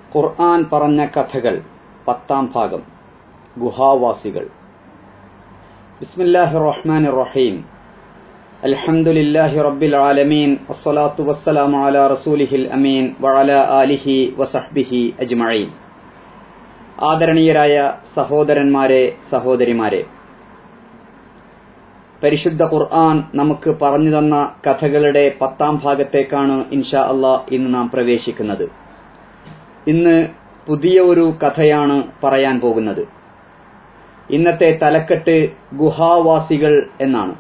ഖുർആൻ പറഞ്ഞ കഥകൾ പത്താം ഭാഗം ഗുഹാവാസികൾ ബിസ്മില്ലാഹിർ റഹ്മാനിർ റഹീം അൽഹംദുലില്ലാഹി റബ്ബിൽ ആലമീൻ വസ്സലാത്തു വസ്സലാമു അലാ റസൂലിഹിൽ അമീൻ വഅലാ ആലിഹി വസഹ്ബിഹി അജ്മഈൻ ആദരണീയരായ സഹോദരന്മാരെ സഹോദരിമാരെ പരിശുദ്ധ ഖുർആൻ നമുക്ക് പറഞ്ഞു തന്ന കഥകളുടെ പത്താം ഭാഗത്തേക്കാണ് ഇൻഷാ അള്ളാ ഇന്ന് നാം പ്രവേശിക്കുന്നത് ഇന്ന് പുതിയ ഒരു കഥയാണ് പറയാൻ പോകുന്നത് ഇന്നത്തെ തലക്കെട്ട് ഗുഹാവാസികൾ എന്നാണ്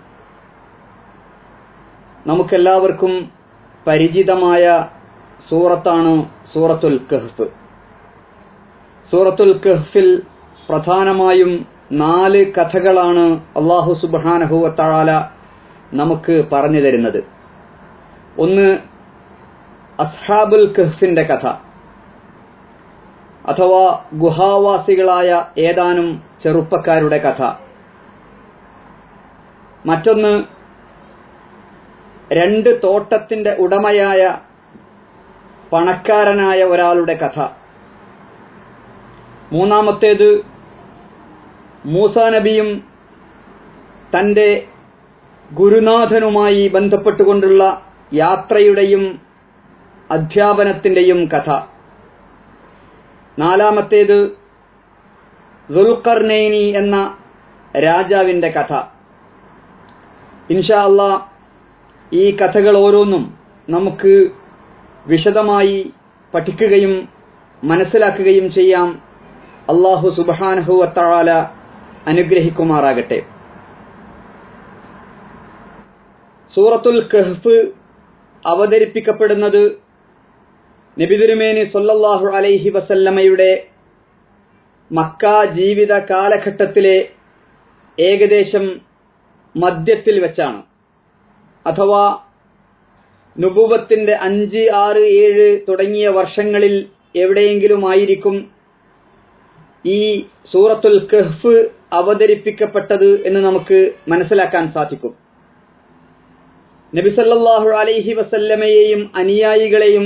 നമുക്കെല്ലാവർക്കും പരിചിതമായ സൂറത്താണ് സൂറത്തുൽ കഹ്ഫ് സൂറത്തുൽ കഹ്ഫിൽ പ്രധാനമായും നാല് കഥകളാണ് അള്ളാഹു സുബാനഹുവത്താള നമുക്ക് പറഞ്ഞു തരുന്നത് ഒന്ന് അസ്ഹാബുൽ കഹ്ഫിന്റെ കഥ അഥവാ ഗുഹാവാസികളായ ഏതാനും ചെറുപ്പക്കാരുടെ കഥ മറ്റൊന്ന് രണ്ട് തോട്ടത്തിന്റെ ഉടമയായ പണക്കാരനായ ഒരാളുടെ കഥ മൂന്നാമത്തേത് മൂസ നബിയും തന്റെ ഗുരുനാഥനുമായി ബന്ധപ്പെട്ടുകൊണ്ടുള്ള യാത്രയുടെയും അധ്യാപനത്തിന്റെയും കഥ നാലാമത്തേത് ദുൽഖർനൈനി എന്ന രാജാവിന്റെ കഥ ഇൻഷാ അള്ളാ ഈ കഥകൾ ഓരോന്നും നമുക്ക് വിശദമായി പഠിക്കുകയും മനസ്സിലാക്കുകയും ചെയ്യാം അള്ളാഹു സുബാനഹു അത്താല അനുഗ്രഹിക്കുമാറാകട്ടെ സൂറത്തുൽ കഹ്ഫ് അവതരിപ്പിക്കപ്പെടുന്നത് നബിതിരുമേനി സൊല്ലാഹു അലൈഹി വസല്ലമയുടെ മക്ക ജീവിത കാലഘട്ടത്തിലെ ഏകദേശം മധ്യത്തിൽ വെച്ചാണ് അഥവാ നുബുവത്തിന്റെ അഞ്ച് ആറ് ഏഴ് തുടങ്ങിയ വർഷങ്ങളിൽ എവിടെയെങ്കിലുമായിരിക്കും ഈ സൂറത്തുൽ കഹ്ഫ് അവതരിപ്പിക്കപ്പെട്ടത് എന്ന് നമുക്ക് മനസ്സിലാക്കാൻ സാധിക്കും നബിസല്ലാഹു അലൈഹി വസല്ലമയെയും അനുയായികളെയും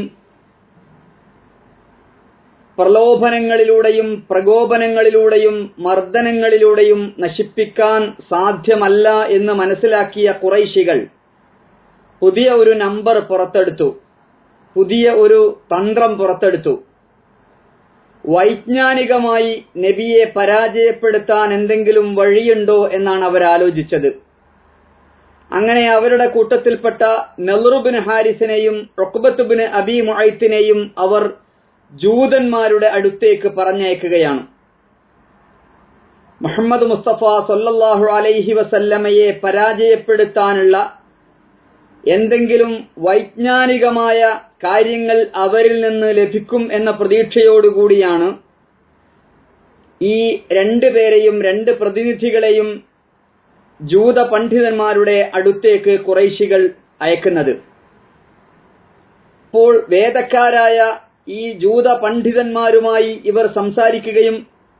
പ്രലോഭനങ്ങളിലൂടെയും പ്രകോപനങ്ങളിലൂടെയും മർദ്ദനങ്ങളിലൂടെയും നശിപ്പിക്കാൻ സാധ്യമല്ല എന്ന് മനസ്സിലാക്കിയ കുറൈശികൾ പുതിയ ഒരു നമ്പർ പുറത്തെടുത്തു പുതിയ ഒരു തന്ത്രം പുറത്തെടുത്തു വൈജ്ഞാനികമായി നബിയെ പരാജയപ്പെടുത്താൻ എന്തെങ്കിലും വഴിയുണ്ടോ എന്നാണ് അവർ ആലോചിച്ചത് അങ്ങനെ അവരുടെ കൂട്ടത്തിൽപ്പെട്ട നെഹ്റുബിൻ ഹാരിസിനെയും റൊക്കുബത്തുബിന് അബി മുഹൈത്തിനെയും അവർ ജൂതന്മാരുടെ അടുത്തേക്ക് പറഞ്ഞയക്കുകയാണ് മുഹമ്മദ് മുസ്തഫ സൊല്ലാഹു അലൈഹി വസല്ലമയെ പരാജയപ്പെടുത്താനുള്ള എന്തെങ്കിലും വൈജ്ഞാനികമായ കാര്യങ്ങൾ അവരിൽ നിന്ന് ലഭിക്കും എന്ന പ്രതീക്ഷയോടുകൂടിയാണ് ഈ രണ്ടു പേരെയും രണ്ട് പ്രതിനിധികളെയും ജൂത പണ്ഡിതന്മാരുടെ അടുത്തേക്ക് കുറൈശികൾ അയക്കുന്നത് അപ്പോൾ വേദക്കാരായ ഈ ജൂത പണ്ഡിതന്മാരുമായി ഇവർ സംസാരിക്കുകയും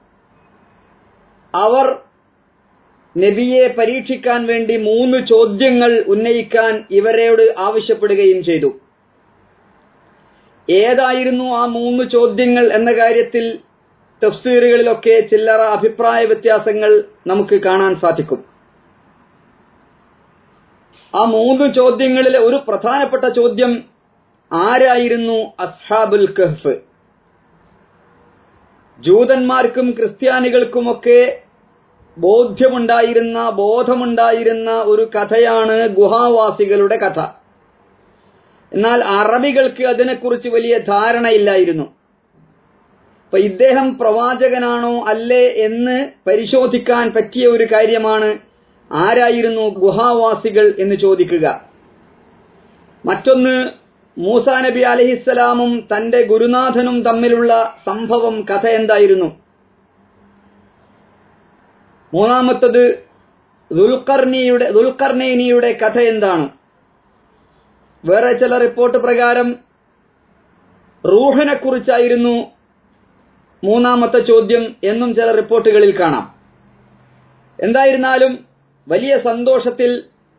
അവർ നബിയെ പരീക്ഷിക്കാൻ വേണ്ടി മൂന്ന് ചോദ്യങ്ങൾ ഉന്നയിക്കാൻ ഇവരോട് ആവശ്യപ്പെടുകയും ചെയ്തു ഏതായിരുന്നു ആ മൂന്ന് ചോദ്യങ്ങൾ എന്ന കാര്യത്തിൽ തഫ്സീറുകളിലൊക്കെ ചില്ലറ അഭിപ്രായ വ്യത്യാസങ്ങൾ നമുക്ക് കാണാൻ സാധിക്കും ആ മൂന്ന് ചോദ്യങ്ങളിലെ ഒരു പ്രധാനപ്പെട്ട ചോദ്യം ആരായിരുന്നു അസ്ഹാബുൽ കഹ്ഫ് ജൂതന്മാർക്കും ക്രിസ്ത്യാനികൾക്കുമൊക്കെ ബോധ്യമുണ്ടായിരുന്ന ബോധമുണ്ടായിരുന്ന ഒരു കഥയാണ് ഗുഹാവാസികളുടെ കഥ എന്നാൽ അറബികൾക്ക് അതിനെക്കുറിച്ച് വലിയ ധാരണയില്ലായിരുന്നു അപ്പൊ ഇദ്ദേഹം പ്രവാചകനാണോ അല്ലേ എന്ന് പരിശോധിക്കാൻ പറ്റിയ ഒരു കാര്യമാണ് ആരായിരുന്നു ഗുഹാവാസികൾ എന്ന് ചോദിക്കുക മറ്റൊന്ന് മൂസ നബി അലഹിസ്സലാമും തന്റെ ഗുരുനാഥനും തമ്മിലുള്ള സംഭവം കഥ എന്തായിരുന്നു മൂന്നാമത്തത് ദുൽഖർണിയുടെ ദുൽഖർണേനിയുടെ കഥ എന്താണ് വേറെ ചില റിപ്പോർട്ട് പ്രകാരം റൂഹിനെ കുറിച്ചായിരുന്നു മൂന്നാമത്തെ ചോദ്യം എന്നും ചില റിപ്പോർട്ടുകളിൽ കാണാം എന്തായിരുന്നാലും വലിയ സന്തോഷത്തിൽ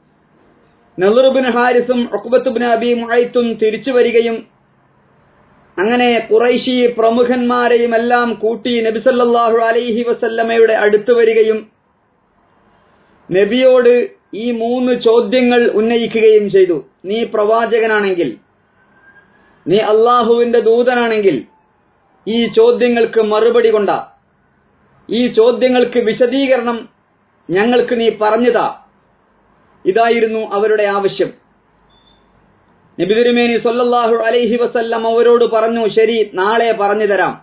നസറുബിൻ ഹാരിസും ഒക്ബത്തുബിൻ അബി മുഹൈത്തും തിരിച്ചു വരികയും അങ്ങനെ കുറൈശി പ്രമുഖന്മാരെയും എല്ലാം കൂട്ടി നബിസല്ലാഹു അലൈഹി വസല്ലമയുടെ അടുത്ത് വരികയും നബിയോട് ഈ മൂന്ന് ചോദ്യങ്ങൾ ഉന്നയിക്കുകയും ചെയ്തു നീ പ്രവാചകനാണെങ്കിൽ നീ അള്ളാഹുവിന്റെ ദൂതനാണെങ്കിൽ ഈ ചോദ്യങ്ങൾക്ക് മറുപടി കൊണ്ട ഈ ചോദ്യങ്ങൾക്ക് വിശദീകരണം ഞങ്ങൾക്ക് നീ പറഞ്ഞുതാ ഇതായിരുന്നു അവരുടെ ആവശ്യം നബി തിരുമേനി സല്ലല്ലാഹു അലൈഹി വസല്ലം അവരോട് പറഞ്ഞു ശരി നാളെ പറഞ്ഞു തരാം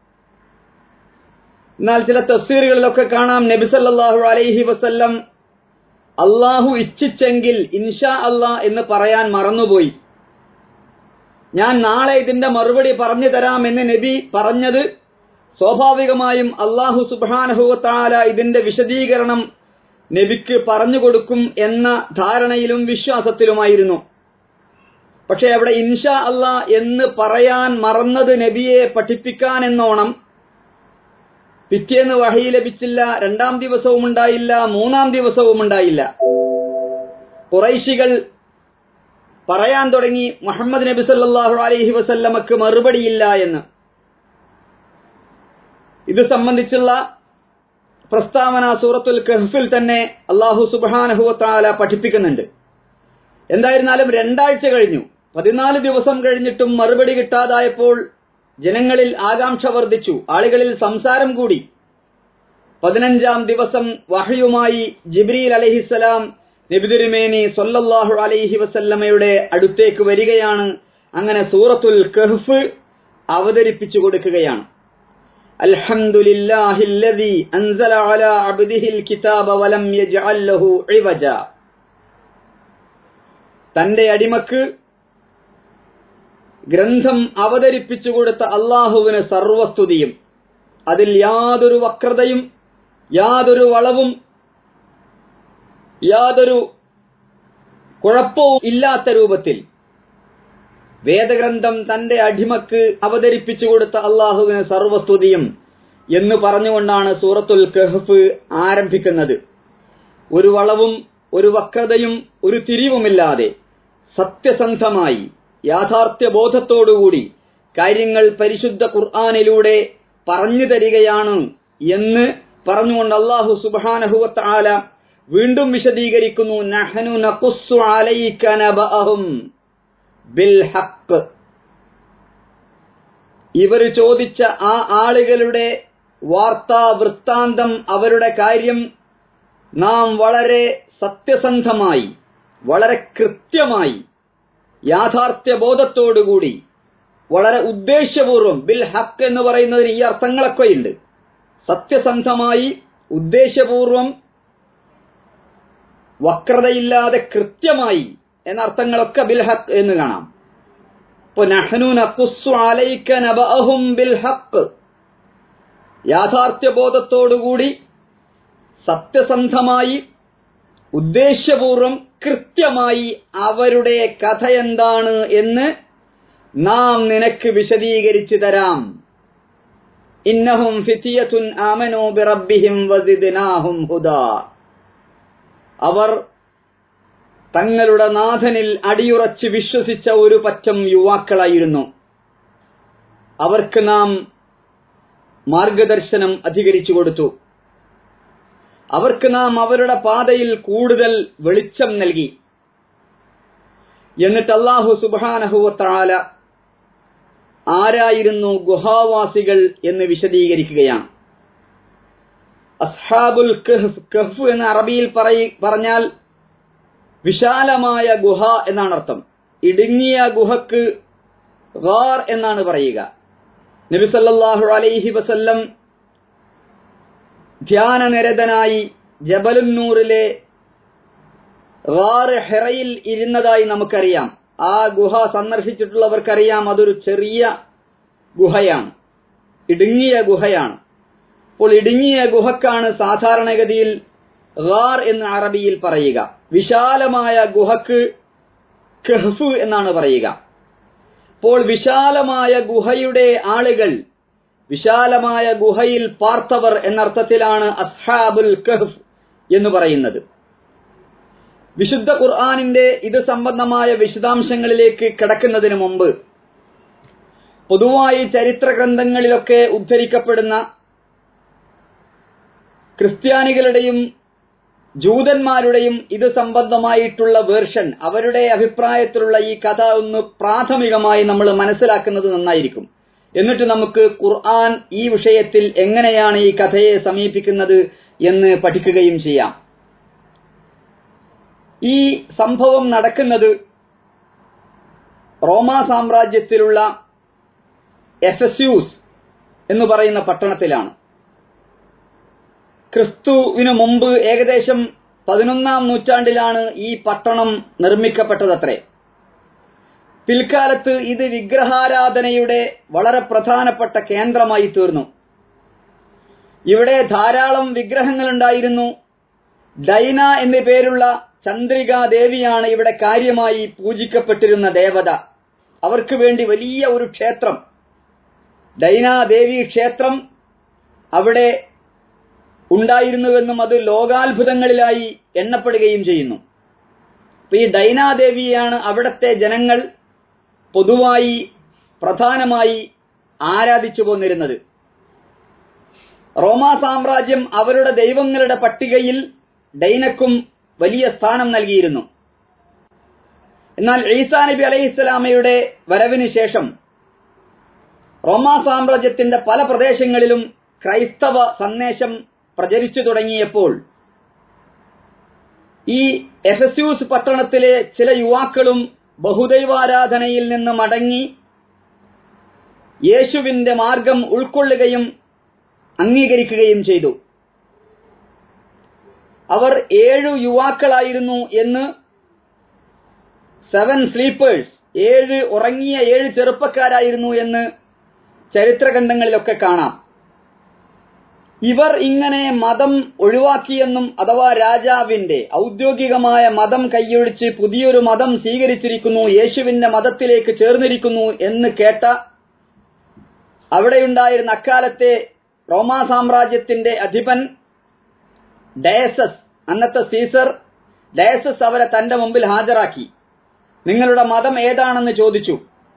എന്നാൽ ചില തഫ്സീറുകളിലൊക്കെ കാണാം നബി സല്ലല്ലാഹു അലൈഹി വസല്ലം അള്ളാഹു ഇച്ഛിച്ചെങ്കിൽ ഇൻഷാ അല്ലാ എന്ന് പറയാൻ മറന്നുപോയി ഞാൻ നാളെ ഇതിന്റെ മറുപടി പറഞ്ഞു തരാം എന്ന് നബി പറഞ്ഞത് സ്വാഭാവികമായും അള്ളാഹു സുബാനഹുവത്താല ഇതിന്റെ വിശദീകരണം നബിക്ക് പറഞ്ഞു കൊടുക്കും എന്ന ധാരണയിലും വിശ്വാസത്തിലുമായിരുന്നു പക്ഷെ അവിടെ ഇൻഷാ അല്ലാ എന്ന് പറയാൻ മറന്നത് നബിയെ പഠിപ്പിക്കാൻ എന്നോണം പിറ്റേന്ന് വഹി ലഭിച്ചില്ല രണ്ടാം ദിവസവും ഉണ്ടായില്ല മൂന്നാം ദിവസവും ഉണ്ടായില്ല കുറൈശികൾ പറയാൻ തുടങ്ങി മുഹമ്മദ് നബി സല്ലല്ലാഹു അലൈഹി വസല്ലമക്ക് മറുപടിയില്ല എന്ന് ഇത് സംബന്ധിച്ചുള്ള പ്രസ്താവന സൂറത്തുൽ കഹ്ഫിൽ തന്നെ അള്ളാഹു സുബാനഹുവത്താല പഠിപ്പിക്കുന്നുണ്ട് എന്തായിരുന്നാലും രണ്ടാഴ്ച കഴിഞ്ഞു പതിനാല് ദിവസം കഴിഞ്ഞിട്ടും മറുപടി കിട്ടാതായപ്പോൾ ജനങ്ങളിൽ ആകാംക്ഷ വർദ്ധിച്ചു ആളുകളിൽ സംസാരം കൂടി പതിനഞ്ചാം ദിവസം വഹയുമായി ജിബ്രീൽ അലഹിസലാം നബിതിരുമേനി സൊല്ലല്ലാഹു അലൈഹി വസല്ലമയുടെ അടുത്തേക്ക് വരികയാണ് അങ്ങനെ സൂറത്തുൽ കഹ്ഫ് അവതരിപ്പിച്ചു കൊടുക്കുകയാണ് അൽഹംദുലില്ലാഹില്ലദീ അൻസല അലാ അബ്ദിഹിൽ കിതാബ വലം യജ്അൽ ലഹു ഇവജ തന്റെ അടിമക്ക് ഗ്രന്ഥം അവതരിപ്പിച്ചു കൊടുത്ത അള്ളാഹുവിന് സർവസ്തുതിയും അതിൽ യാതൊരു വക്രതയും യാതൊരു വളവും യാതൊരു കുഴപ്പവും ഇല്ലാത്ത രൂപത്തിൽ വേദഗ്രന്ഥം തന്റെ അടിമക്ക് അവതരിപ്പിച്ചു കൊടുത്ത അള്ളാഹുവിന് സർവസ്തുതിയും എന്ന് പറഞ്ഞുകൊണ്ടാണ് സൂറത്തുൽ കഹ്ഫ് ആരംഭിക്കുന്നത് ഒരു വളവും ഒരു വക്രതയും ഒരു തിരിവുമില്ലാതെ സത്യസന്ധമായി യാഥാർത്ഥ്യ ബോധത്തോടുകൂടി കാര്യങ്ങൾ പരിശുദ്ധ ഖുർആാനിലൂടെ പറഞ്ഞു തരികയാണ് എന്ന് പറഞ്ഞുകൊണ്ട് അള്ളാഹു സുബാനഹുവത്ത് ആല വീണ്ടും വിശദീകരിക്കുന്നു നഹനു നഖുസ്സു അലൈക നബഅഹും ബിൽ ഹഖ് ഇവർ ചോദിച്ച ആ ആളുകളുടെ വാർത്താ വൃത്താന്തം അവരുടെ കാര്യം നാം വളരെ സത്യസന്ധമായി വളരെ കൃത്യമായി യാഥാർത്ഥ്യ ബോധത്തോടുകൂടി വളരെ ഉദ്ദേശ്യപൂർവ്വം ബിൽ ഹക്ക് എന്ന് പറയുന്നതിന് ഈ അർത്ഥങ്ങളൊക്കെയുണ്ട് സത്യസന്ധമായി ഉദ്ദേശ്യപൂർവം വക്രതയില്ലാതെ കൃത്യമായി എന്ന അർത്ഥങ്ങളൊക്കെ ബിൽ ഹക്ക് എന്ന് കാണാം ഇപ്പൊ നഹ്നു നഖുസ്സു അലൈക നബഅഹും ബിൽ ഹക്ക് യാഥാർത്ഥ്യബോധത്തോടുകൂടി സത്യസന്ധമായി ഉദ്ദേശ്യപൂർവം കൃത്യമായി അവരുടെ കഥ എന്താണ് എന്ന് നാം നിനക്ക് വിശദീകരിച്ചു തരാം ഇന്നഹും ഫിത്തിയത്തുൻ ആമനു ബിറബ്ബിഹിം വസിദ്നാഹും ഹുദാ അവർ തങ്ങളുടെ നാഥനിൽ അടിയുറച്ച് വിശ്വസിച്ച ഒരു പറ്റം യുവാക്കളായിരുന്നു അവർക്ക് നാം മാർഗദർശനം അധികരിച്ചു കൊടുത്തു അവർക്ക് നാം അവരുടെ പാതയിൽ കൂടുതൽ വെളിച്ചം നൽകി എന്നിട്ട് അള്ളാഹു സുബാനഹുവത്താല ആരായിരുന്നു ഗുഹാവാസികൾ എന്ന് വിശദീകരിക്കുകയാണ് അസ്ഹാബുൽ കഹ്ഫ് കഹ്ഫ് എന്ന അറബിയിൽ പറയി പറഞ്ഞാൽ വിശാലമായ ഗുഹ എന്നാണ് അർത്ഥം ഇടുങ്ങിയ ഗുഹക്ക് ഗാർ എന്നാണ് പറയുക നബി സല്ലല്ലാഹു അലൈഹി വസല്ലം ധ്യാനനിരതനായി ജബലുന്നൂറിലെ ഗാർ ഹെറയിൽ ഇരുന്നതായി നമുക്കറിയാം ആ ഗുഹ സന്ദർശിച്ചിട്ടുള്ളവർക്കറിയാം അതൊരു ചെറിയ ഗുഹയാണ് ഇടുങ്ങിയ ഗുഹയാണ് അപ്പോൾ ഇടുങ്ങിയ ഗുഹക്കാണ് സാധാരണഗതിയിൽ ഗാർ എന്ന് അറബിയിൽ പറയുക വിശാലമായ ഗുഹക്ക് കഹ്ഫ് എന്നാണ് പറയുക അപ്പോൾ വിശാലമായ ഗുഹയുടെ ആളുകൾ വിശാലമായ ഗുഹയിൽ പാർത്തവർ എന്നർത്ഥത്തിലാണ് അസ്ഹാബുൽ കഹ്ഫ് എന്ന് പറയുന്നത് വിശുദ്ധ ഖുർആാനിന്റെ ഇത് സംബന്ധമായ വിശദാംശങ്ങളിലേക്ക് കിടക്കുന്നതിന് മുമ്പ് പൊതുവായി ചരിത്ര ഗ്രന്ഥങ്ങളിലൊക്കെ ഉദ്ധരിക്കപ്പെടുന്ന ക്രിസ്ത്യാനികളുടെയും ജൂതന്മാരുടെയും ഇത് സംബന്ധമായിട്ടുള്ള വേർഷൻ അവരുടെ അഭിപ്രായത്തിലുള്ള ഈ കഥ ഒന്ന് പ്രാഥമികമായി നമ്മൾ മനസ്സിലാക്കുന്നത് നന്നായിരിക്കും എന്നിട്ട് നമുക്ക് ഖുർആൻ ഈ വിഷയത്തിൽ എങ്ങനെയാണ് ഈ കഥയെ സമീപിക്കുന്നത് എന്ന് പഠിക്കുകയും ചെയ്യാം ഈ സംഭവം നടക്കുന്നത് റോമാ സാമ്രാജ്യത്തിലുള്ള എഫസ്യൂസ് എന്ന് പറയുന്ന പട്ടണത്തിലാണ് ക്രിസ്തുവിനു മുമ്പ് ഏകദേശം പതിനൊന്നാം നൂറ്റാണ്ടിലാണ് ഈ പട്ടണം നിർമ്മിക്കപ്പെട്ടതത്രേ പിൽക്കാലത്ത് ഇത് വിഗ്രഹാരാധനയുടെ വളരെ പ്രധാനപ്പെട്ട കേന്ദ്രമായി തീർന്നു ഇവിടെ ധാരാളം വിഗ്രഹങ്ങളുണ്ടായിരുന്നു ഡൈന എന്നു പേരുള്ള ചന്ദ്രിക ദേവിയാണ് ഇവിടെ കാര്യമായി പൂജിക്കപ്പെട്ടിരുന്ന ദേവത അവർക്ക് വേണ്ടി വലിയ ഒരു ക്ഷേത്രം ഡൈനാദേവി ക്ഷേത്രം അവിടെ ഉണ്ടായിരുന്നുവെന്നും അത് ലോകാത്ഭുതങ്ങളിലായി എണ്ണപ്പെടുകയും ചെയ്യുന്നു അപ്പൊ ഈ ഡൈനാദേവിയെയാണ് അവിടത്തെ ജനങ്ങൾ പൊതുവായി പ്രധാനമായി ആരാധിച്ചു പോന്നിരുന്നത് റോമാ സാമ്രാജ്യം അവരുടെ ദൈവങ്ങളുടെ പട്ടികയിൽ ഡൈനക്കും വലിയ സ്ഥാനം നൽകിയിരുന്നു എന്നാൽ ഈസാ നബി അലൈഹിസ്സലാമയുടെ വരവിന് ശേഷം റോമാ സാമ്രാജ്യത്തിന്റെ പല പ്രദേശങ്ങളിലും ക്രൈസ്തവ സന്ദേശം പ്രചരിച്ചു തുടങ്ങിയപ്പോൾ ഈ എഫസ്യൂസ് പട്ടണത്തിലെ ചില യുവാക്കളും ബഹുദൈവാരാധനയിൽ നിന്ന് മടങ്ങി യേശുവിന്റെ മാർഗം ഉൾക്കൊള്ളുകയും അംഗീകരിക്കുകയും ചെയ്തു അവർ ഏഴു യുവാക്കളായിരുന്നു എന്ന് സെവൻ സ്ലീപ്പേഴ്സ് ഏഴ് ഉറങ്ങിയ ഏഴ് ചെറുപ്പക്കാരായിരുന്നു എന്ന് ചരിത്രഗ്രന്ഥങ്ങളിലൊക്കെ കാണാം ഇവർ ഇങ്ങനെ മതം ഒഴിവാക്കിയെന്നും അഥവാ രാജാവിന്റെ ഔദ്യോഗികമായ മതം കൈയൊഴിച്ച് പുതിയൊരു മതം സ്വീകരിച്ചിരിക്കുന്നു യേശുവിന്റെ മതത്തിലേക്ക് ചേർന്നിരിക്കുന്നു എന്ന് കേട്ട അവിടെയുണ്ടായിരുന്ന അക്കാലത്തെ റോമാ സാമ്രാജ്യത്തിന്റെ അധിപൻ ഡയസസ് അന്നത്തെ സീസർ ഡയസസ് അവരെ തന്റെ മുമ്പിൽ ഹാജരാക്കി നിങ്ങളുടെ മതം ഏതാണെന്ന് ചോദിച്ചു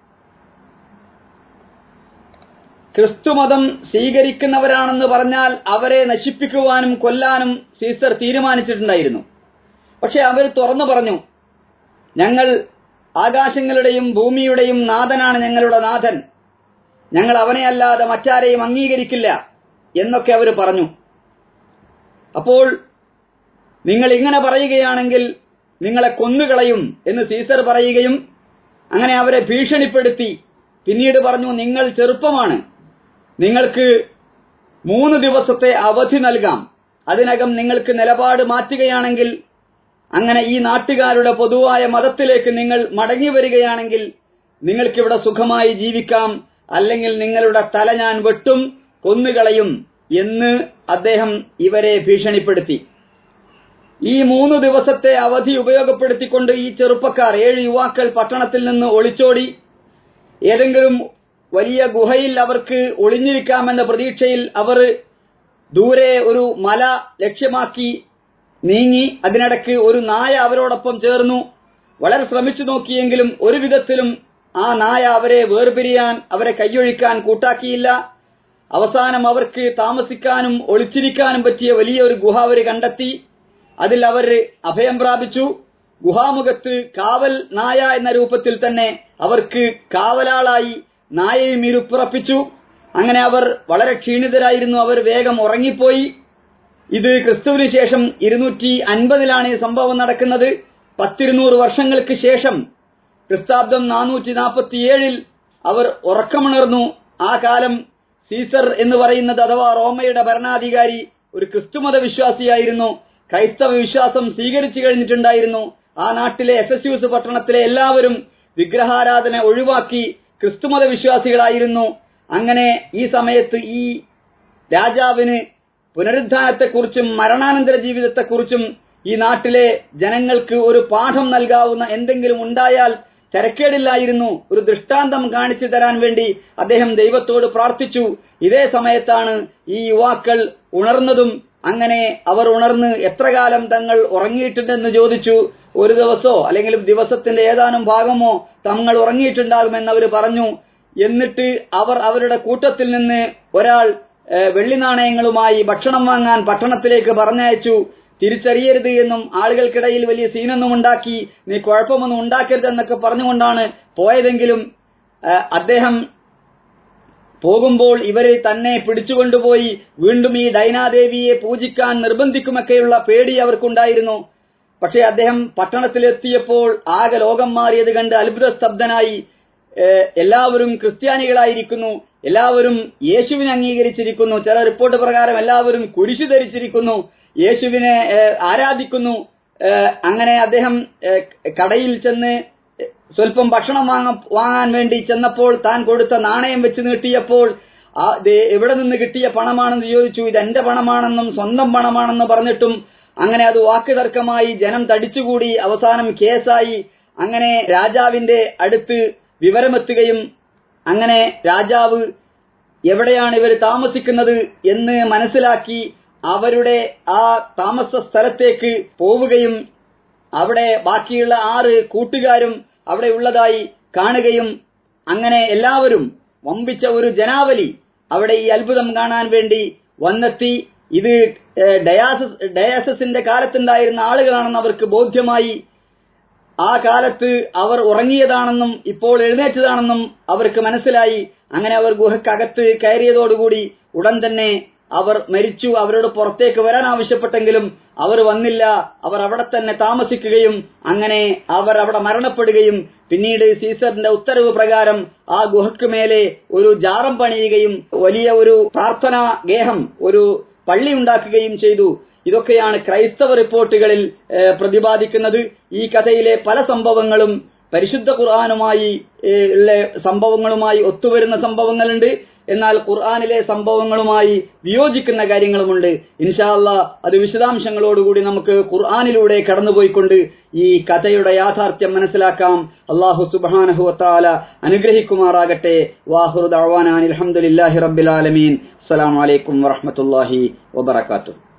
ക്രിസ്തുമതം സ്വീകരിക്കുന്നവരാണെന്ന് പറഞ്ഞാൽ അവരെ നശിപ്പിക്കുവാനും കൊല്ലാനും സീസർ തീരുമാനിച്ചിട്ടുണ്ടായിരുന്നു പക്ഷെ അവർ തുറന്നു പറഞ്ഞു ഞങ്ങൾ ആകാശങ്ങളുടെയും ഭൂമിയുടെയും നാഥനാണ് ഞങ്ങളുടെ നാഥൻ ഞങ്ങൾ അവനെ അല്ലാതെ മറ്റാരെയും അംഗീകരിക്കില്ല എന്നൊക്കെ അവർ പറഞ്ഞു അപ്പോൾ നിങ്ങൾ ഇങ്ങനെ പറയുകയാണെങ്കിൽ നിങ്ങളെ കൊന്നുകളയും എന്ന് സീസർ പറയുകയും അങ്ങനെ അവരെ ഭീഷണിപ്പെടുത്തി പിന്നീട് പറഞ്ഞു നിങ്ങൾ ചെറുപ്പമാണ് നിങ്ങൾക്ക് മൂന്ന് ദിവസത്തെ അവധി നൽകാം അതിനകം നിങ്ങൾക്ക് നിലപാട് മാറ്റുകയാണെങ്കിൽ അങ്ങനെ ഈ നാട്ടുകാരുടെ പൊതുവായ മതത്തിലേക്ക് നിങ്ങൾ മടങ്ങി വരികയാണെങ്കിൽ നിങ്ങൾക്കിവിടെ സുഖമായി ജീവിക്കാം അല്ലെങ്കിൽ നിങ്ങളുടെ തല ഞാൻ വെട്ടും കൊന്നുകളയും എന്ന് അദ്ദേഹം ഇവരെ ഭീഷണിപ്പെടുത്തി ഈ മൂന്ന് ദിവസത്തെ അവധി ഉപയോഗപ്പെടുത്തിക്കൊണ്ട് ഈ ചെറുപ്പക്കാർ ഏഴ് യുവാക്കൾ പട്ടണത്തിൽ നിന്ന് ഒളിച്ചോടി ഏതെങ്കിലും വലിയ ഗുഹയിൽ അവർക്ക് ഒളിഞ്ഞിരിക്കാമെന്ന പ്രതീക്ഷയിൽ അവർ ദൂരെ ഒരു മല ലക്ഷ്യമാക്കി നീങ്ങി അതിനിടയ്ക്ക് ഒരു നായ അവരോടൊപ്പം ചേർന്നു വളരെ ശ്രമിച്ചു നോക്കിയെങ്കിലും ഒരു വിധത്തിലും ആ നായ അവരെ വേർപിരിയാൻ അവരെ കൈയൊഴിക്കാൻ കൂട്ടാക്കിയില്ല അവസാനം അവർക്ക് താമസിക്കാനും ഒളിച്ചിരിക്കാനും പറ്റിയ വലിയൊരു ഗുഹ അവർ കണ്ടെത്തി അതിൽ അവർ അഭയം പ്രാപിച്ചു ഗുഹാമുഖത്ത് കാവൽ നായ എന്ന രൂപത്തിൽ തന്നെ അവർക്ക് കാവലാളായി നായയും ഇരുപ്പുറപ്പിച്ചു അങ്ങനെ അവർ വളരെ ക്ഷീണിതരായിരുന്നു അവർ വേഗം ഉറങ്ങിപ്പോയി ഇത് ക്രിസ്തുവിന് ശേഷം ഇരുന്നൂറ്റി അൻപതിലാണ് ഈ സംഭവം നടക്കുന്നത് പത്തിരുന്നൂറ് വർഷങ്ങൾക്ക് ശേഷം ക്രിസ്താബ്ദം നാനൂറ്റി നാൽപ്പത്തിയേഴിൽ അവർ ഉറക്കമുണർന്നു ആ കാലം സീസർ എന്ന് പറയുന്നത് അഥവാ റോമയുടെ ഭരണാധികാരി ഒരു ക്രിസ്തുമത വിശ്വാസിയായിരുന്നു ക്രൈസ്തവ വിശ്വാസം സ്വീകരിച്ചു കഴിഞ്ഞിട്ടുണ്ടായിരുന്നു ആ നാട്ടിലെ എഫസ്യൂസ് പട്ടണത്തിലെ എല്ലാവരും വിഗ്രഹാരാധന ഒഴിവാക്കി ക്രിസ്തുമത വിശ്വാസികളായിരുന്നു അങ്ങനെ ഈ സമയത്ത് ഈ രാജാവിന് പുനരുദ്ധാനത്തെക്കുറിച്ചും മരണാനന്തര ജീവിതത്തെക്കുറിച്ചും ഈ നാട്ടിലെ ജനങ്ങൾക്ക് ഒരു പാഠം നൽകാവുന്ന എന്തെങ്കിലും ഉണ്ടായാൽ ചരക്കേടില്ലായിരുന്നു ഒരു ദൃഷ്ടാന്തം കാണിച്ചു തരാൻ വേണ്ടി അദ്ദേഹം ദൈവത്തോട് പ്രാർത്ഥിച്ചു ഇതേ സമയത്താണ് ഈ യുവാക്കൾ ഉണർന്നതും അങ്ങനെ അവർ ഉണർന്ന് എത്ര കാലം തങ്ങൾ ഉറങ്ങിയിട്ടുണ്ടെന്ന് ചോദിച്ചു ഒരു ദിവസമോ അല്ലെങ്കിൽ ദിവസത്തിന്റെ ഏതാനും ഭാഗമോ തങ്ങൾ ഉറങ്ങിയിട്ടുണ്ടാകുമെന്ന് അവർ പറഞ്ഞു എന്നിട്ട് അവർ അവരുടെ കൂട്ടത്തിൽ നിന്ന് ഒരാൾ ഏഹ്, വെള്ളി നാണയങ്ങളുമായി ഭക്ഷണം വാങ്ങാൻ പട്ടണത്തിലേക്ക് പറഞ്ഞയച്ചു തിരിച്ചറിയരുത് എന്നും ആളുകൾക്കിടയിൽ വലിയ സീനൊന്നും ഉണ്ടാക്കി നീ കുഴപ്പമൊന്നും ഉണ്ടാക്കരുത് എന്നൊക്കെ പറഞ്ഞുകൊണ്ടാണ് പോയതെങ്കിലും ഏഹ്, അദ്ദേഹം പോകുമ്പോൾ ഇവര് തന്നെ പിടിച്ചുകൊണ്ടുപോയി വീണ്ടും ഈ ഡൈനാദേവിയെ പൂജിക്കാൻ നിർബന്ധിക്കുമൊക്കെയുള്ള പേടി അവർക്കുണ്ടായിരുന്നു പക്ഷേ അദ്ദേഹം പട്ടണത്തിലെത്തിയപ്പോൾ ആകെ ലോകം മാറിയത് കണ്ട് അത്ഭുത സ്തബ്ധനായി ഏഹ്, എല്ലാവരും ക്രിസ്ത്യാനികളായിരിക്കുന്നു എല്ലാവരും യേശുവിനെ അംഗീകരിച്ചിരിക്കുന്നു ചില റിപ്പോർട്ട് പ്രകാരം എല്ലാവരും കുരിശു ധരിച്ചിരിക്കുന്നു യേശുവിനെ ഏഹ്, ആരാധിക്കുന്നു ഏഹ്, അങ്ങനെ അദ്ദേഹം ഏഹ്, കടയിൽ ചെന്ന് സ്വല്പം ഭക്ഷണം വാങ്ങ വാങ്ങാൻ വേണ്ടി ചെന്നപ്പോൾ താൻ കൊടുത്ത നാണയം വെച്ച് നീട്ടിയപ്പോൾ ആ ദേ എവിടെ നിന്ന് കിട്ടിയ പണമാണെന്ന് ചോദിച്ചു ഇത് എന്റെ പണമാണെന്നും സ്വന്തം പണമാണെന്ന് പറഞ്ഞിട്ടും അങ്ങനെ അത് വാക്കുതർക്കമായി ജനം തടിച്ചുകൂടി അവസാനം കേസായി അങ്ങനെ രാജാവിന്റെ അടുത്ത് വിവരമെത്തുകയും അങ്ങനെ രാജാവ് എവിടെയാണ് ഇവർ താമസിക്കുന്നത് എന്ന് മനസ്സിലാക്കി അവരുടെ ആ താമസ സ്ഥലത്തേക്ക് പോവുകയും അവിടെ ബാക്കിയുള്ള ആറ് കൂട്ടുകാരും അവിടെ ഉള്ളതായി കാണുകയും അങ്ങനെ എല്ലാവരും വമ്പിച്ച ഒരു ജനാവലി അവിടെ ഈ അത്ഭുതം കാണാൻ വേണ്ടി വന്നെത്തി ഇത് ഏഹ്, ഡയാസസ് ഡയാസസിന്റെ കാലത്തുണ്ടായിരുന്ന ആളുകളാണെന്ന് അവർക്ക് ബോധ്യമായി ആ കാലത്ത് അവർ ഉറങ്ങിയതാണെന്നും ഇപ്പോൾ എഴുന്നേറ്റതാണെന്നും അവർക്ക് മനസ്സിലായി അങ്ങനെ അവർ ഗുഹക്കകത്ത് കയറിയതോടുകൂടി ഉടൻ തന്നെ അവർ മരിച്ചു അവരോട് പുറത്തേക്ക് വരാൻ ആവശ്യപ്പെട്ടെങ്കിലും അവർ വന്നില്ല അവർ അവിടെ തന്നെ താമസിക്കുകയും അങ്ങനെ അവർ അവിടെ മരണപ്പെടുകയും പിന്നീട് സീസറിന്റെ ഉത്തരവ് പ്രകാരം ആ ഗുഹയ്ക്ക് മേലെ ഒരു ജാറം പണിയുകയും വലിയ ഒരു പ്രാർത്ഥനാ ഗേഹം ഒരു പള്ളി ഉണ്ടാക്കുകയും ചെയ്തു ഇതൊക്കെയാണ് ക്രൈസ്തവ റിപ്പോർട്ടുകളിൽ ഏഹ്, പ്രതിപാദിക്കുന്നത് ഈ കഥയിലെ പല സംഭവങ്ങളും പരിശുദ്ധ ഖുർആാനുമായി ഏഹ്, ഉള്ള സംഭവങ്ങളുമായി ഒത്തുവരുന്ന സംഭവങ്ങളുണ്ട് എന്നാൽ ഖുർആാനിലെ സംഭവങ്ങളുമായി വിയോജിക്കുന്ന കാര്യങ്ങളുമുണ്ട് ഇൻഷാ അല്ലാ അത് വിശദാംശങ്ങളോടുകൂടി നമുക്ക് ഖുർആാനിലൂടെ കടന്നുപോയിക്കൊണ്ട് ഈ കഥയുടെ യാഥാർത്ഥ്യം മനസ്സിലാക്കാം അള്ളാഹു സുബാനഹുവത്താല അനുഗ്രഹിക്കുമാറാകട്ടെ വാഹുർ ദഅ്വാനാൻ അൽഹംദുലില്ലാഹി റബ്ബിൽ ആലമീൻ അസ്സലാമു അലൈക്കും വറഹ്മത്തുള്ളാഹി വബറകാതുഹു